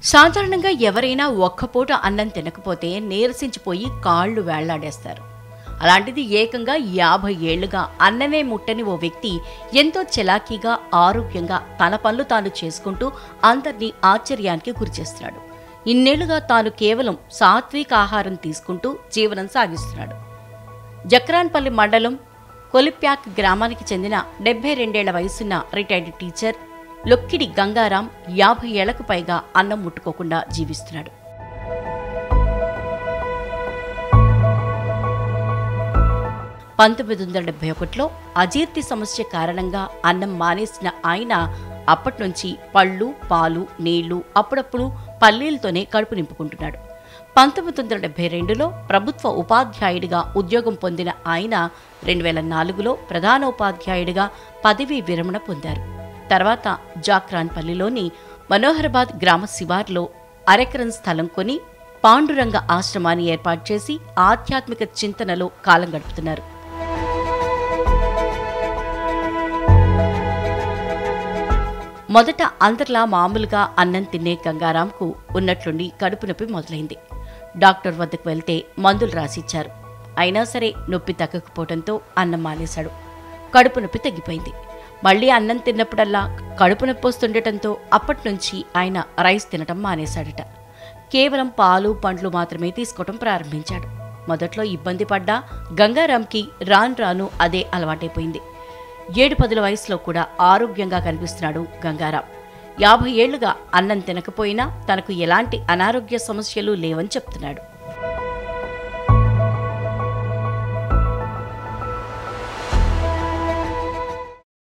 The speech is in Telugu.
సాధారణంగా ఎవరైనా ఒక్కపూట అన్నం తినకపోతే నీరసించిపోయి కాళ్ళు వేళ్లాడేస్తారు అలాంటిది ఏకంగా యాభై ఏళ్లుగా అన్నమే ముట్టని ఓ వ్యక్తి ఎంతో చలాకీగా ఆరోగ్యంగా తన పనులు తాను చేసుకుంటూ అందరినీ ఆశ్చర్యానికి గురిచేస్తున్నాడు ఇన్నేళ్లుగా తాను కేవలం సాత్విక ఆహారం తీసుకుంటూ జీవనం సాగిస్తున్నాడు జక్రాన్పల్లి మండలం కొలిప్యాక్ గ్రామానికి చెందిన డెబ్బై రెండేళ్ల వయసున్న రిటైర్డ్ టీచర్ లొక్కిడి గంగారాం యాభై ఏళ్లకు పైగా అన్నం ముట్టుకోకుండా జీవిస్తున్నాడు పంతొమ్మిది వందల డెబ్బై ఒకటిలో అజీర్తి సమస్య కారణంగా అన్నం మానేసిన ఆయన అప్పటి నుంచి పళ్ళు పాలు నీళ్లు అప్పుడప్పుడు పల్లీలతోనే కడుపు నింపుకుంటున్నాడు పంతొమ్మిది వందల డెబ్బై రెండులో ప్రభుత్వ ఉపాధ్యాయుడిగా ఉద్యోగం పొందిన ఆయన రెండు వేల నాలుగులో ప్రధానోపాధ్యాయుడిగా పదవీ విరమణ పొందారు తర్వాత జాక్రాన్పల్లిలోని మనోహరాబాద్ గ్రామ శివార్లో అరెకరం స్థలం కొని పాండురంగ ఆశ్రమాన్ని ఏర్పాటు చేసి ఆధ్యాత్మిక చింతనలో కాలం గడుపుతున్నారు మొదట అందరిలా మామూలుగా అన్నం తినే గంగారాంకు ఉన్నట్లుండి కడుపు నొప్పి మొదలైంది డాక్టర్ వద్దకు వెళ్తే మందులు రాసిచ్చారు అయినా సరే నొప్పి తగ్గకపోవడంతో అన్నం మానేశాడు కడుపు నొప్పి తగ్గిపోయింది మళ్ళీ అన్నం తిన్నప్పుడల్లా కడుపు నొప్పి వస్తుండటంతో అప్పటి నుంచి ఆయన రైస్ తినటం మానేశాడట కేవలం పాలు పండ్లు మాత్రమే తీసుకోవటం ప్రారంభించాడు మొదట్లో ఇబ్బంది పడ్డా గంగారాంకి రాను రాను అదే అలవాటైపోయింది ఏడు పదుల వయసులో కూడా ఆరోగ్యంగా కనిపిస్తున్నాడు గంగారాం యాభై ఏళ్లుగా అన్నం తినకపోయినా తనకు ఎలాంటి అనారోగ్య సమస్యలు లేవని చెప్తున్నాడు